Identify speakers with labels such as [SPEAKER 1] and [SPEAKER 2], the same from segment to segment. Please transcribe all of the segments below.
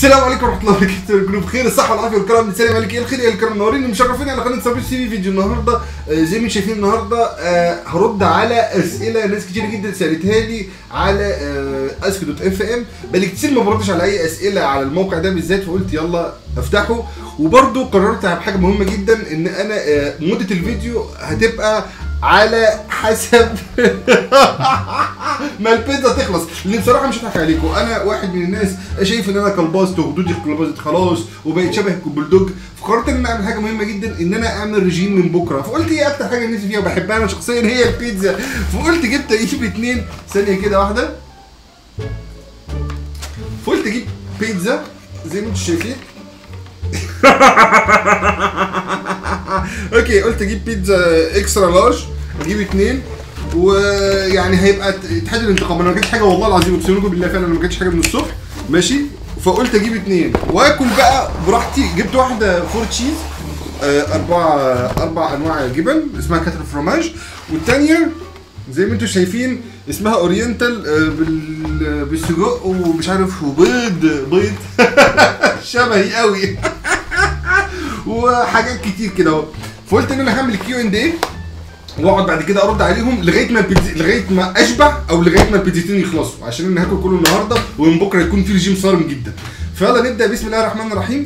[SPEAKER 1] السلام عليكم ورحمه الله وبركاته كلكم بخير الصحه والعافيه والكرم السلام عليكم الخير يا الكرم منورين مشرفين على قناه صابر سي في فيديو النهارده آه، زي ما انتم شايفين النهارده آه، هرد على اسئله ناس كتير جدا سالتها لي على اسك دوت اف ام بقالي كتير ما بردش على اي اسئله على الموقع ده بالذات فقلت يلا افتحه وبرده قررت على حاجه مهمه جدا ان انا آه، مده الفيديو هتبقى على حسب ما البيتزا تخلص لان بصراحه مش هضحك عليكم انا واحد من الناس شايف ان انا كلباست وخدودي كلباست خلاص وبقيت شبه البلدوج فقررت ان انا اعمل حاجه مهمه جدا ان انا اعمل رجيم من بكره فقلت ايه اكتر حاجه نفسي فيها وبحبها انا شخصيا هي البيتزا فقلت جبت اجيب اتنين ثانيه كده واحده فقلت اجيب بيتزا زي ما انتم شايفين اوكي قلت اجيب بيتزا اكسترا لارج اجيب اتنين ويعني هيبقى اتحاد الانتقام انا ما جبتش حاجه والله العظيم اقسم لكم بالله فعلا انا ما جبتش حاجه من الصبح ماشي فقلت اجيب اتنين واكل بقى براحتي جبت واحده فور تشيز آه، اربع اربع انواع جبن اسمها كاتر فروماج والثانيه زي ما انتم شايفين اسمها اورينتال آه، بال- بالسجق ومش عارف وبيض بيض شبهي قوي وحاجات كتير كده اهو فقلت ان انا هعمل كيو اند ايه واقعد بعد كده ارد عليهم لغايه ما البيتز... لغايه ما اشبع او لغايه ما البيتزتين يخلصوا عشان انا هاكل كله النهارده ومن بكره يكون في رجيم صارم جدا فيلا نبدا بسم الله الرحمن الرحيم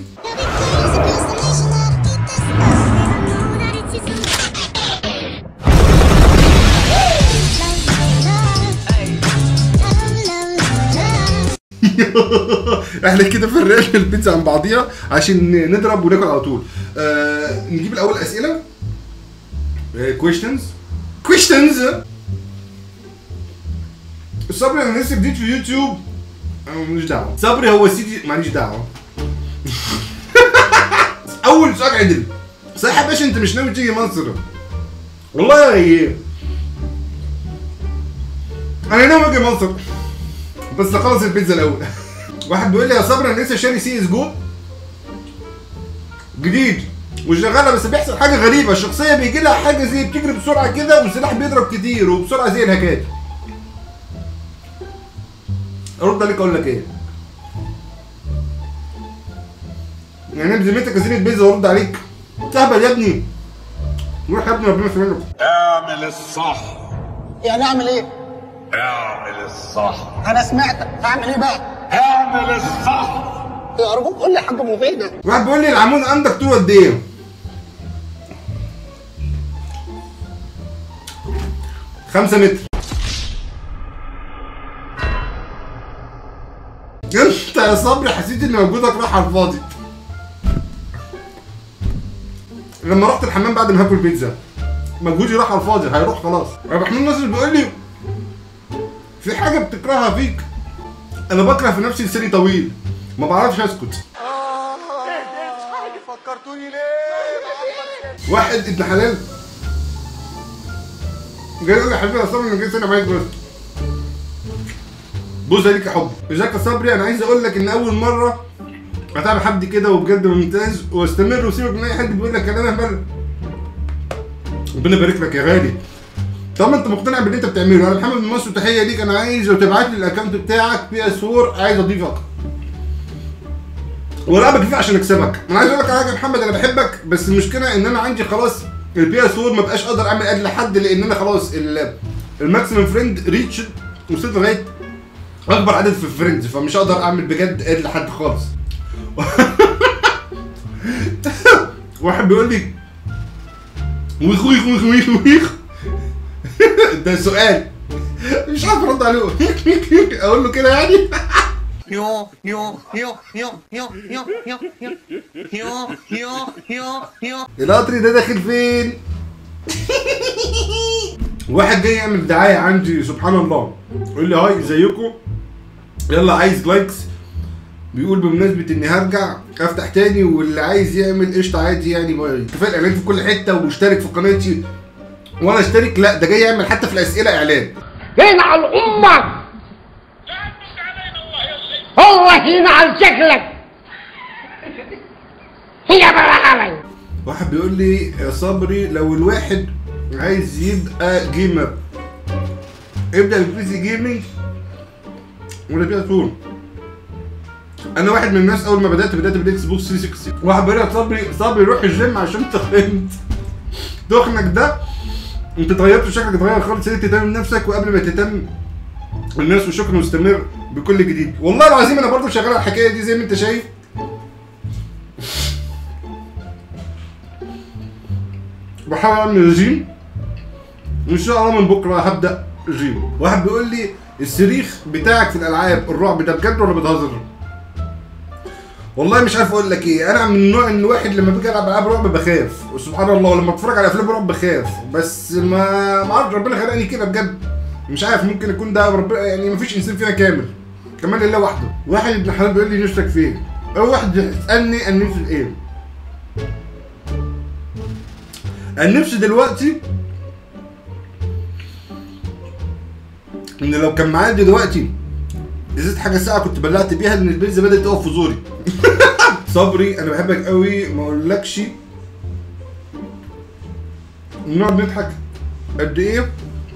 [SPEAKER 1] احنا كده فرقنا البيتزا عن بعضيها عشان نضرب وناكل على طول آه نجيب الاول اسئله كويشنز كويشنز صبري انا لسه جديد في يوتيوب انا ماليش دعوه صبري هو سيدي ماليش دعوه اول سؤال عدل صحيح يا باشا انت مش ناوي تيجي مصر والله يا انا ناوي اجي مصر بس اخلص البيتزا الاول واحد بيقول لي يا صبري انا لسه شاري سي اس جو جديد وشغاله بس بيحصل حاجه غريبه الشخصيه بيجي لها حاجه زي بتجري بسرعه كده والسلاح بيضرب كتير وبسرعه زي الهكات ارد عليك اقول لك ايه يعني انا بذمتك زينة بيتزا وارد عليك تهبل يا ابني روح يا ابني ربنا يسلمك
[SPEAKER 2] اعمل الصح
[SPEAKER 3] يعني اعمل ايه؟
[SPEAKER 2] اعمل الصح
[SPEAKER 3] انا سمعتك اعمل ايه بقى؟
[SPEAKER 2] اعمل الصح
[SPEAKER 3] يا ارجوك قول لي حاجه مفيده
[SPEAKER 1] واحد بيقول لي العمود عندك طول قد ايه؟ خمسة متر انت يا صبري حسيت ان مجهودك راح على الفاضي لما رحت الحمام بعد ما هاكل بيتزا مجهودي راح على الفاضي هيروح خلاص عبد الرحمن ناصر بيقول لي في حاجه بتكرهها فيك انا بكره في نفسي لساني طويل ما بعرفش اسكت واحد ابن حلال جاي يقول لي يا حبيبي يا صبري انا جاي سنه معاك بس بص عليك يا حب ازيك يا صبري انا عايز اقول لك ان اول مره اتابع حد كده وبجد ممتاز واستمر وسيبك من اي حد بيقول لك كلام اهبل ربنا يبارك لك يا غالي طالما انت مقتنع باللي انت بتعمله انا محمد من مصر تحيه ليك انا عايز لو تبعت لي الاكونت بتاعك بي اس 4 عايز اضيفك وراقبك فيه عشان اكسبك انا عايز اقول لك على حاجه يا محمد انا بحبك بس المشكله ان انا عندي خلاص البي اس 4 ما بقاش اقدر اعمل اد لحد لان انا خلاص ال- الماكسيمم فريند ريتش وصلت لغايه اكبر عدد في الفريندز فمش هقدر اعمل بجد اد لحد خالص واحد بيقول لي ويخ ويخ ويخ ويخ ويخ ده سؤال مش عارف ارد عليه اقول له كده يعني
[SPEAKER 3] يو يو يو يو يو يو يو يو يو يو يو يو
[SPEAKER 1] القطر ده داخل فين؟ واحد جاي يعمل دعاية عندي سبحان الله يقول لي هاي ازيكم يلا عايز لايكس بيقول بمناسبة اني هرجع افتح تاني واللي عايز يعمل قشطة عادي يعني ما- اتفاق اعلان في كل حتة واشترك في قناتي وانا اشترك لا ده جاي يعمل حتى في الاسئلة اعلان
[SPEAKER 4] هنا على الأمة هو هنا على شكلك هي بقى علي
[SPEAKER 1] واحد بيقول لي يا صبري لو الواحد عايز يبقى جيمر ابدا البي سي جيمنج ولا بي اس انا واحد من الناس اول ما بدات بدات بالاكس بوكس 360 واحد بيقول لي صبري صبري روح الجيم عشان تخنت تخنك ده انت اتغيرت وشكلك اتغير خالص ليه تهتم بنفسك وقبل ما تهتم الناس وشكرا واستمر بكل جديد والله العظيم انا برضو شغال على الحكايه دي زي ما انت شايف بحاول اعمل رجيم وان شاء الله من بكره هبدا رجيم واحد بيقول لي الصريخ بتاعك في الالعاب الرعب ده بجد ولا بتهزر والله مش عارف اقول لك ايه انا من النوع ان الواحد لما باجي العب العاب رعب بخاف وسبحان الله لما اتفرج على افلام رعب بخاف بس ما ما اعرفش ربنا خلقني كده بجد مش عارف ممكن يكون ده ربنا يعني ما فيش انسان فينا كامل كمان لله وحده واحد ابن حلال بيقول لي نفسك فين اول واحد يسالني انا نفسي في ايه انا نفسي دلوقتي ان لو كان معايا دلوقتي ازازه حاجه ساقعه كنت بلعت بيها لان البيتزا بدات تقف في زوري صبري انا بحبك قوي ما اقولكش نقعد نضحك قد ايه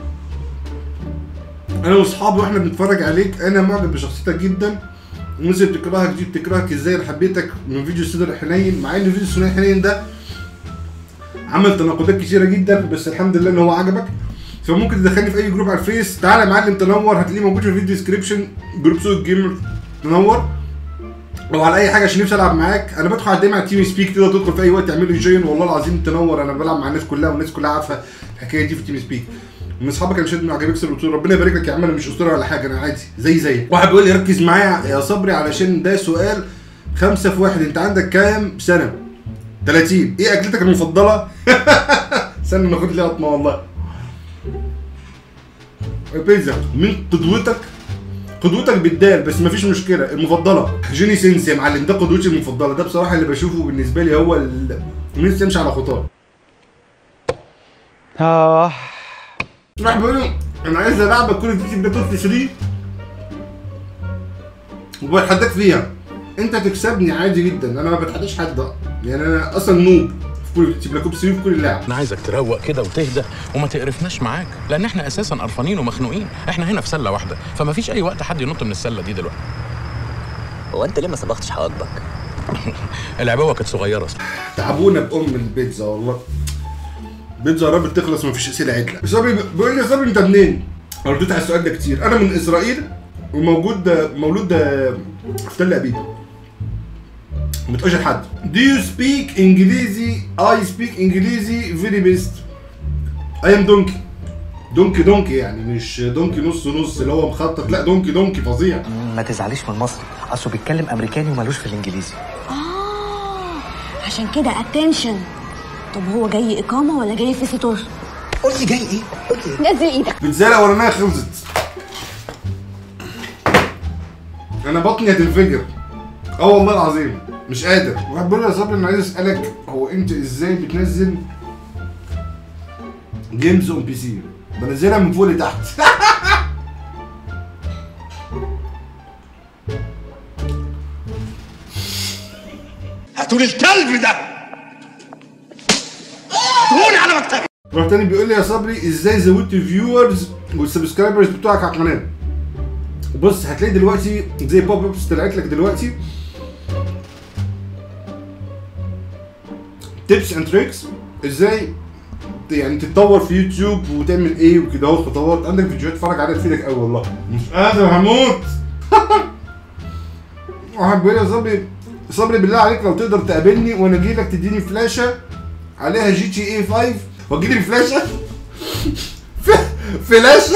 [SPEAKER 1] انا واصحابي واحنا بنتفرج عليك انا معجب بشخصيتك جدا الناس اللي بتكرهك دي بتكرهك ازاي انا حبيتك من فيديو السيد الحنين مع ان فيديو السيد الحنين ده عمل تناقضات كتيره جدا بس الحمد لله ان هو عجبك فممكن تدخلني في اي جروب على الفيس تعالى يا معلم تنور هتلاقيه موجود في الفيديو ديسكريبشن جروب سوق جيمر تنور او على اي حاجه عشان نفسي العب معاك انا بدخل على على تيم سبيك تقدر تدخل في اي وقت تعمل لي جوين والله العظيم تنور انا بلعب مع الناس كلها والناس كلها عارفه الحكايه دي في تيم سبيك من اصحابك انا شاد من عجبك سر قلت له ربنا يبارك لك يا عم انا مش اسطوره ولا حاجه انا عادي زي زيك واحد بيقول لي ركز معايا يا صبري علشان ده سؤال خمسة في واحد انت عندك كام سنه 30 ايه اكلتك المفضله استنى ناخد لي قطمه والله بيتزا مين قدوتك قدوتك بالدال بس مفيش مشكله المفضله جوني سينس يا معلم ده قدوتي المفضله ده بصراحه اللي بشوفه بالنسبه لي هو ال- نفسي امشي على خطاه
[SPEAKER 5] آه
[SPEAKER 1] راح بيقول له انا عايز العبك كل ديوتي بلاك اوبس 3 وبتحداك فيها انت تكسبني عادي جدا انا ما بتحداش حد يعني انا اصلا نوب في كل ديوتي بلاك اوبس 3 في كل اللعب
[SPEAKER 6] انا عايزك تروق كده وتهدى وما تقرفناش معاك لان احنا اساسا قرفانين ومخنوقين احنا هنا في سله واحده فما فيش اي وقت حد ينط من السله دي دلوقتي
[SPEAKER 7] هو انت ليه ما صبغتش حواجبك؟
[SPEAKER 6] العبوه كانت صغيره اصلا
[SPEAKER 1] تعبونا بام البيتزا والله بيتزا قربت تخلص مفيش اسئله عدله صبري بيقول لي يا صبري انت منين؟ أنا رديت على السؤال ده كتير انا من اسرائيل وموجود مولود في تل ابيب ما تقولش لحد Do you speak انجليزي I speak انجليزي very best I am donkey دونكي دونكي يعني مش دونكي نص نص اللي هو مخطط لا دونكي دونكي فظيع
[SPEAKER 7] ما تزعليش من مصر اصله بيتكلم امريكاني ومالوش في الانجليزي
[SPEAKER 8] آه عشان كده اتنشن طب هو جاي إقامة ولا جاي في ستور؟
[SPEAKER 7] قول لي جاي ايه؟ قول لي
[SPEAKER 8] نزل إيدك
[SPEAKER 1] البيتزا الاولانيه خلصت انا بطني هتنفجر اه والله العظيم مش قادر واحد بيقول لي يا صبري انا عايز اسالك هو انت ازاي بتنزل جيمز اون بي سي بنزلها من فوق لتحت
[SPEAKER 2] هاتولي الكلب ده هاتولي على مكتبي
[SPEAKER 1] راح تاني بيقول لي يا صبري ازاي زودت الفيورز والسبسكرايبرز بتوعك على القناه بص هتلاقي دلوقتي زي بوب ابس طلعت لك دلوقتي تيبس اند تريكس ازاي يعني تتطور في يوتيوب وتعمل ايه وكده اهو خطوات عندك فيديوهات اتفرج عليها تفيدك قوي والله مش قادر هموت واحد بيقول لي يا صبري صبري بالله عليك لو تقدر تقابلني وانا اجي لك تديني فلاشه عليها جي تي اي 5 واجي لي فلاشه ف- فلاشه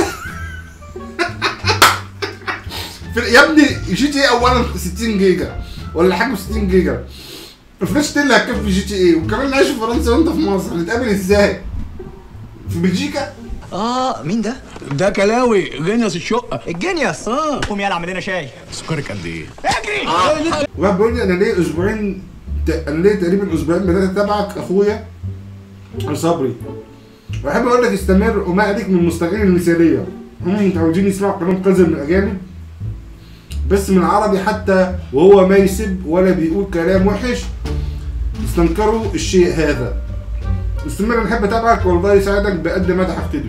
[SPEAKER 1] في- يا ابني جي تي اي اولا 60 جيجا ولا حاجه ب 60 جيجا الفلاشه اللي هتكفي جي تي اي وكمان عايش في فرنسا وانت في مصر هنتقابل ازاي؟ في بلجيكا؟
[SPEAKER 7] اه مين ده؟
[SPEAKER 6] ده كلاوي جنيس الشقه
[SPEAKER 7] الجينيوس اه قوم يلا اعمل لنا شاي
[SPEAKER 6] سكرك قد ايه
[SPEAKER 1] واحد بيقول لي انا ليه اسبوعين ت- انا ليه تقريبا اسبوعين بدات اتابعك اخويا صبري بحب اقول لك استمر وما عليك من المستغلين المثاليه هم متعودين يسمعوا كلام قذر من الاجانب بس من العربي حتى وهو ما يسب ولا بيقول كلام وحش استنكروا الشيء هذا استمر انا احب اتابعك والله يساعدك بقد ما تحفظه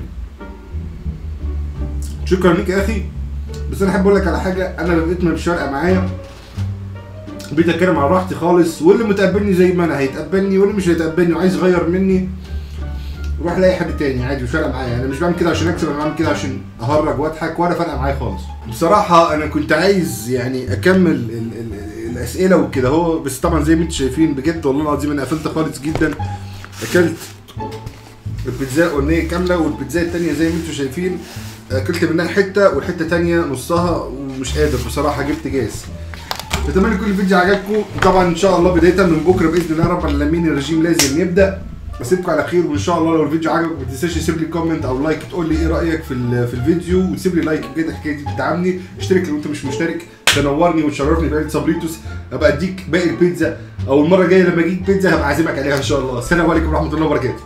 [SPEAKER 1] شكرا ليك يا اخي بس انا احب اقول لك على حاجه انا لو بقيت مش فارقه معايا بقيت اتكلم على راحتي خالص واللي متقبلني زي ما انا هيتقبلني واللي مش هيتقبلني وعايز يغير مني روح لاي حد تاني عادي مش فارقه معايا انا مش بعمل كده عشان اكسب انا بعمل كده عشان اهرج واضحك ولا فارقه معايا خالص بصراحه انا كنت عايز يعني اكمل ال ال الاسئله وكده هو بس طبعا زي ما انتم شايفين بجد والله العظيم انا قفلت خالص جدا اكلت البيتزا الاولانيه كامله والبيتزا الثانيه زي ما انتم شايفين اكلت منها حته والحته الثانيه نصها ومش قادر بصراحه جبت جاز اتمنى يكون الفيديو عجبكم طبعا ان شاء الله بدايه من بكره باذن الله رب العالمين الرجيم لازم يبدا اسيبكم على خير وان شاء الله لو الفيديو عجبك ما تنساش تسيب لي كومنت او لايك تقول لي ايه رايك في ال- في الفيديو وتسيب لي لايك بجد الحكايه دي بتدعمني اشترك لو انت مش مشترك تنورني وتشرفني بعيله صبريتوس ابقى اديك باقي البيتزا او المره الجايه لما اجيك بيتزا هبقى اعزمك عليها ان شاء الله السلام عليكم ورحمه الله وبركاته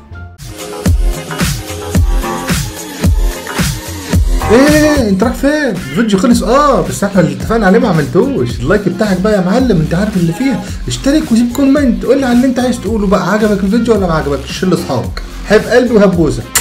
[SPEAKER 5] ايه انت رايح فين؟ الفيديو خلص اه بس احنا اللي اتفقنا عليه ما عملتوش اللايك بتاعك بقى يا معلم انت عارف اللي فيها اشترك وسيب كومنت قول لي على اللي انت عايز تقوله بقى عجبك الفيديو ولا ما عجبكش شيل لاصحابك حب قلبي وهبوسك